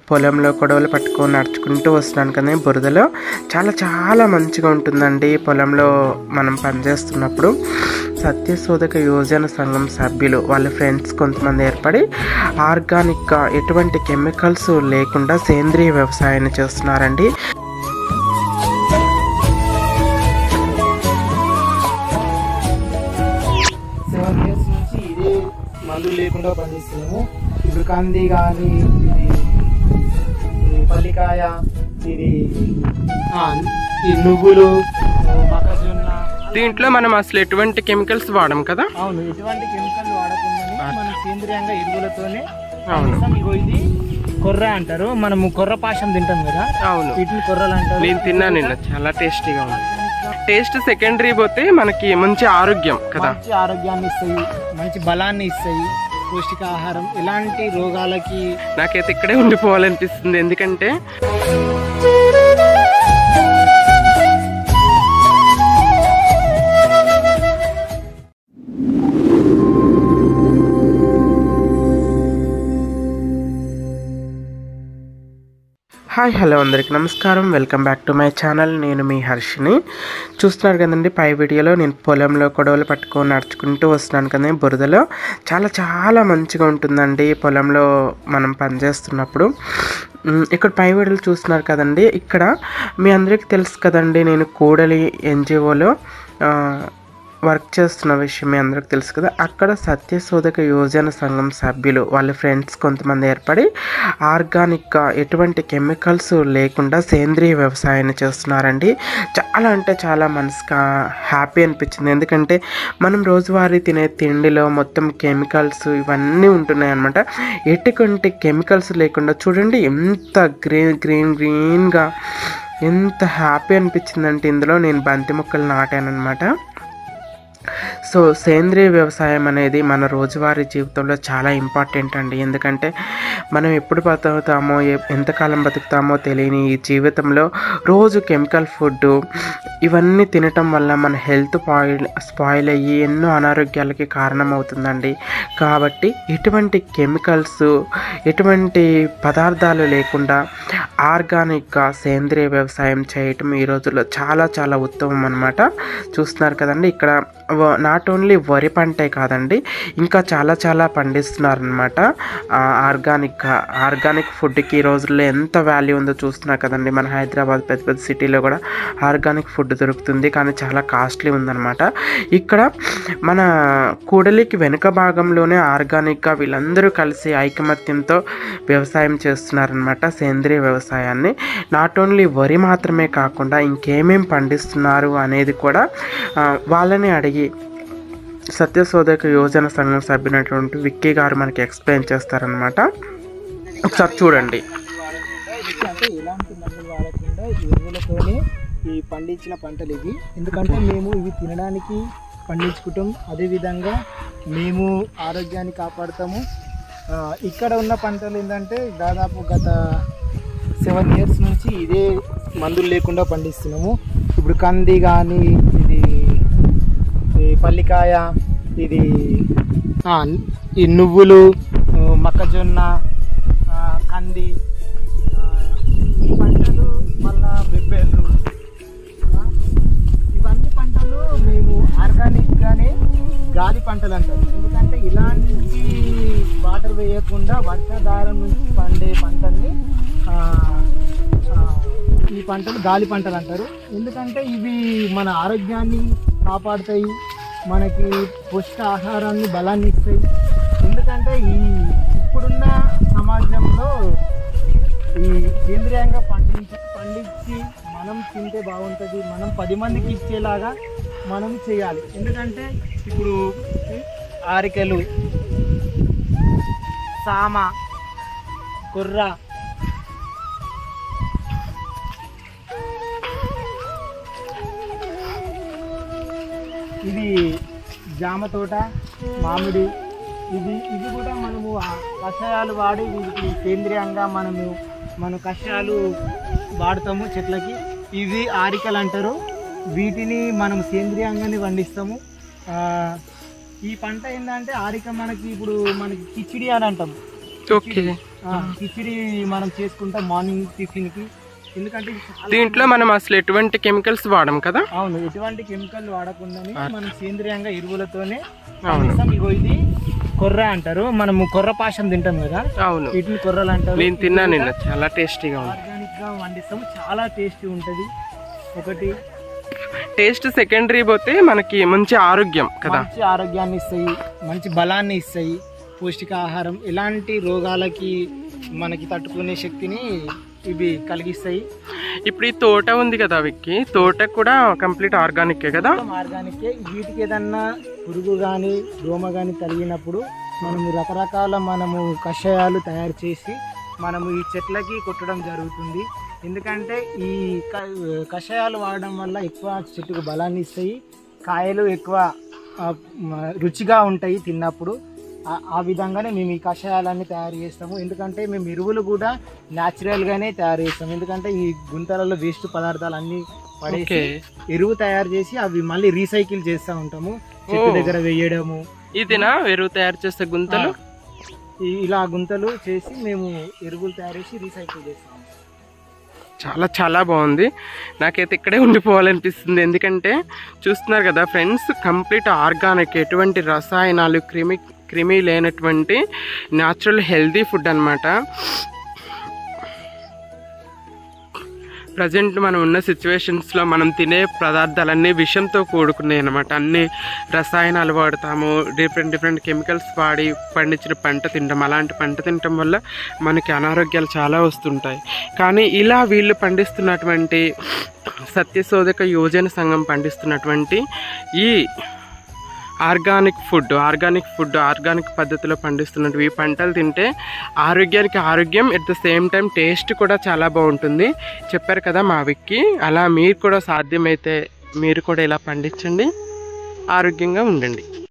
పొలంలో కొడవలు పట్టుకొని నడుచుకుంటూ వస్తున్నాను కదా బురదలో చాలా చాలా మంచిగా ఉంటుందండి పొలంలో మనం పనిచేస్తున్నప్పుడు సత్యశోధక యోజన సంఘం సభ్యులు వాళ్ళ ఫ్రెండ్స్ కొంతమంది ఏర్పడి ఆర్గానిక్గా ఎటువంటి కెమికల్స్ లేకుండా సేంద్రియ వ్యవసాయాన్ని చేస్తున్నారండి సెవెన్ ఇయర్స్ నుంచి ఇదే మందులు లేకుండా పండిస్తున్నాము ఇప్పుడు కంది కానీ ఇది ఈ పల్లికాయ ఇది ఆ, ఈ నువ్వులు మొక్కజొన్న దీంట్లో మనం అసలు ఎటువంటి కెమికల్స్ వాడం కదా అవును ఎటువంటి కెమికల్ వాడకుండానే మనం సేంద్రియంగా ఎరువులతోనే అవును. పండిస్తాం. ఇగో ఇది కొర్ర అంటారు మనము కొర్ర పాశం తింటాం కదా అవును వీటిని కొర్రలు అంటారు నేను తిన్నాను నిన్న చాలా టేస్టీగా ఉంది టేస్ట్ సెకండరీ పోతే మనకి మంచి ఆరోగ్యం కదా మంచి ఆరోగ్యాన్ని ఇస్తాయి మంచి బలాన్ని ఇస్తాయి పౌష్టికాహారం ఎలాంటి రోగాలకి నాకైతే ఇక్కడే ఉండిపోవాలనిపిస్తుంది ఎందుకంటే హాయ్ హలో అందరికి నమస్కారం welcome back to my channel నేను మీ హర్షిని చూస్తున్నారు కదండి పై వీడియోలో నేను పొలంలో కొడవలు పట్టుకొని నడుచుకుంటూ వస్తున్నాను కదండి బురదలో చాలా చాలా మంచిగా ఉంటుందండి పొలంలో మనం పనిచేస్తున్నప్పుడు మ్, ఇక్కడ పై వీడియోలు చూస్తున్నారు కదండి ఇక్కడ మీ అందరికీ తెలుసు కదండి నేను కూడలి ఎన్జిఓలో వర్క్ చేస్తున్న విషయం మీ అందరికి తెలుసు కదా అక్కడ సత్యశోధక యోజన సంఘం సభ్యులు వాళ్ళ ఫ్రెండ్స్ కొంతమంది ఏర్పడి ఆర్గానిక్గా ఎటువంటి కెమికల్స్ లేకుండా సేంద్రియ వ్యవసాయాన్ని చేస్తున్నారండి చాలా అంటే చాలా మనసుగా హ్యాపీ అనిపించింది ఎందుకంటే మనం రోజువారీ తినే తిండిలో మొత్తం కెమికల్స్ ఇవన్నీ ఉంటున్నాయి అనమాట ఎటువంటి కెమికల్స్ లేకుండా చూడండి ఎంత గ్రీన్ గ్రీన్ గ్రీన్గా ఎంత హ్యాపీ అనిపించిందంటే ఇందులో నేను బంతి మొక్కలు నాటాను అనమాట సో సేంద్రియ వ్యవసాయం అనేది మన రోజువారీ జీవితంలో చాలా ఇంపార్టెంట్ అండి ఎందుకంటే మనం ఎప్పుడు బతుకుతామో ఎ- ఎంతకాలం బతుకుతామో తెలియని ఈ జీవితంలో రోజు కెమికల్ ఫుడ్ ఇవన్నీ తినటం వల్ల మన హెల్త్ పాయిల్ స్పాయిల్ అయ్యి ఎన్నో అనారోగ్యాలకి కారణమవుతుందండి కాబట్టి ఎటువంటి కెమికల్స్ ఎటువంటి పదార్థాలు లేకుండా ఆర్గానిక్గా సేంద్రియ వ్యవసాయం చేయటం ఈ రోజుల్లో చాలా చాలా ఉత్తమం అనమాట చూస్తున్నారు కదండి ఇక్కడ నాట్ ఓన్లీ వరి పంటే కాదండి ఇంకా చాలా చాలా పండిస్తున్నారనమాట ఆర్గానిక్గా ఆర్గానిక్ ఫుడ్కి ఈ రోజుల్లో ఎంత వాల్యూ ఉందో చూస్తున్నారు కదండి మన హైదరాబాద్ పెద్ద పెద్ద సిటీలో కూడా ఆర్గానిక్ ఫుడ్ దొరుకుతుంది కానీ చాలా కాస్ట్లీ ఉందన్నమాట ఇక్కడ మన కూడలికి వెనుక భాగంలోనే ఆర్గానిక్గా వీళ్ళందరూ కలిసి ఐకమత్యంతో వ్యవసాయం చేస్తున్నారనమాట సేంద్రియ వ్యవసాయాన్ని నాట్ ఓన్లీ వరి మాత్రమే కాకుండా ఇంకేమేం పండిస్తున్నారు అనేది కూడా ఆ, వాళ్ళని అడిగి సత్యశోధక యోజన సంఘం సభ్యునటువంటి విక్కీ గారు మనకి ఎక్స్ప్లెయిన్ చేస్తారనమాట ఒకసారి చూడండి అంటే ఎలాంటి మందులు వాడకుండా ఈ ఎరువులతోనే ఈ పండించిన పంటలు ఇవి ఎందుకంటే మేము ఇవి తినడానికి పండించుకుంటాం అదేవిధంగా మేము ఆరోగ్యాన్ని కాపాడుతాము ఆ, ఇక్కడ ఉన్న పంటలు ఏంటంటే దాదాపు గత సెవెన్ ఇయర్స్ నుంచి ఇదే మందులు లేకుండా పండిస్తున్నాము ఇప్పుడు కంది కానీ ఇది ఈ పల్లికాయ ఇది ఆ, ఈ నువ్వులు ఆ, మొక్కజొన్న ఆ, కంది ఆ, ఈ పంటలు మళ్ళా బెబ్బెర్లు ఆ, ఇవన్నీ పంటలు మేము ఆర్గానిక్గానే గాలి పంటలు అంటారు ఎందుకంటే ఇలాంటి వాటర్ వేయకుండా వర్షాధారం నుంచి పండే పంటల్ని ఆ, ఆ, ఈ పంటలు గాలి పంటలు అంటారు ఎందుకంటే ఇవి మన ఆరోగ్యాన్ని కాపాడుతాయి మనకి ఆహారాన్ని బలాన్ని ఇస్తాయి ఎందుకంటే ఈ ఇప్పుడున్న సమాజంలో ఈ కేంద్రీయంగా పండించి పండించి మనం తింటే బాగుంటుంది మనం పది మందికి ఇచ్చేలాగా మనం చేయాలి ఎందుకంటే ఇప్పుడు ఆరికలు సామ కుర్ర ఇది జామ తోట మామిడి ఇది ఇది కూడా మనము ఆ కషాయాలు వాడి వీటికి కేంద్రీయంగా మనము మన కషాయాలు వాడతాము చెట్లకి ఇవి ఆరికలు అంటారు వీటిని మనం సేంద్రియంగానే పండిస్తాము ఆ, ఈ పంట ఏంటంటే ఆరిక మనకి ఇప్పుడు మనకి కిచిడి అని అంటాం ఓకే ఆ, కిచిడి మనం చేసుకుంటాం మార్నింగ్ టిఫిన్ కి ఎందుకంటే ఇది చాలా దీంట్లో మనం అసలు ఎటువంటి కెమికల్స్ వాడం కదా అవును ఎటువంటి కెమికల్ వాడకుండానే మనం సేంద్రియంగా ఎరువులతోనే అవును పండిస్తాం. ఇగో ఇది కొర్ర అంటారు మనము కొర్ర పాశం తింటాం కదా అవును వీటిని కొర్రలు అంటారు నేను తిన్నా నిన్న చాలా టేస్టీగా ఉంది ఆర్గానిక్ గా వండిస్తాము చాలా టేస్టీ ఉంటది ఒకటి టేస్ట్ సెకండరీ పోతే మనకి మంచి ఆరోగ్యం కదా మంచి ఆరోగ్యాన్ని ఇస్తాయి మంచి బలాన్ని ఇస్తాయి పౌష్టికాహారం ఎలాంటి రోగాలకి మనకి తట్టుకునే శక్తిని ఇవి కలిగిస్తాయి ఇప్పుడు ఈ తోట ఉంది కదా విక్కి తోట కూడా కంప్లీట్ ఆర్గానిక్ కదా ఆర్గానిక్ వీటికి ఏదన్నా పురుగు కానీ దోమ కానీ తగిలినప్పుడు మనము రకరకాల మనము కషాయాలు తయారు చేసి మనము ఈ చెట్లకి కొట్టడం జరుగుతుంది ఎందుకంటే ఈ క- కషాయాలు వాడడం వల్ల ఎక్కువ చెట్టుకు బలాన్ని ఇస్తాయి కాయలు ఎక్కువ ఆ, మ- రుచిగా ఉంటాయి తిన్నప్పుడు ఆ- ఆ విధంగానే మేము ఈ కషాయాలన్నీ తయారు చేస్తాము ఎందుకంటే మేము ఎరువులు కూడా న్యాచురల్గానే తయారు చేస్తాము ఎందుకంటే ఈ గుంతలలో వేస్ట్ పదార్థాలు అన్నీ పడేసి ఓకే ఎరువు తయారు చేసి అవి మళ్ళీ రీసైకిల్ చేస్తూ ఉంటాము చెట్టు ఓ. దగ్గర వేయడము ఇదినా ఎరువు తయారు చేసే గుంతలు ఈ- ఇలా గుంతలు చేసి మేము ఎరువులు తయారు చేసి రీసైకిల్ చేస్తాము చాలా చాలా బాగుంది నాకైతే ఇక్కడే ఉండిపోవాలనిపిస్తుంది ఎందుకంటే చూస్తున్నారు కదా ఫ్రెండ్స్ కంప్లీట్ ఆర్గానిక్ ఎటువంటి రసాయనాలు క్రిమి క్రిమి లేనటువంటి న్యాచురల్ హెల్తీ ఫుడ్ అన్నమాట ప్రజెంట్ మనం ఉన్న సిచ్యువేషన్స్లో మనం తినే పదార్థాలన్నీ విషంతో కూడుకున్నాయి అన్నమాట అన్ని రసాయనాలు వాడతాము డిఫరెంట్ డిఫరెంట్ కెమికల్స్ వాడి పండించిన పంట తింటాం అలాంటి పంట తినటం వల్ల మనకి అనారోగ్యాలు చాలా వస్తుంటాయి కానీ ఇలా వీళ్ళు పండిస్తున్నటువంటి సత్యశోధక యోజన సంఘం పండిస్తున్నటువంటి ఈ organic food organic food organic పద్ధతిలో పండిస్తున్నట్టు ఈ పంటలు తింటే ఆరోగ్యానికి ఆరోగ్యం at the same time taste కూడా చాలా బాగుంటుంది చెప్పారు కదా మా విక్కి అలా మీరు కూడా సాధ్యమైతే మీరు కూడా ఇలా పండించండి ఆరోగ్యంగా ఉండండి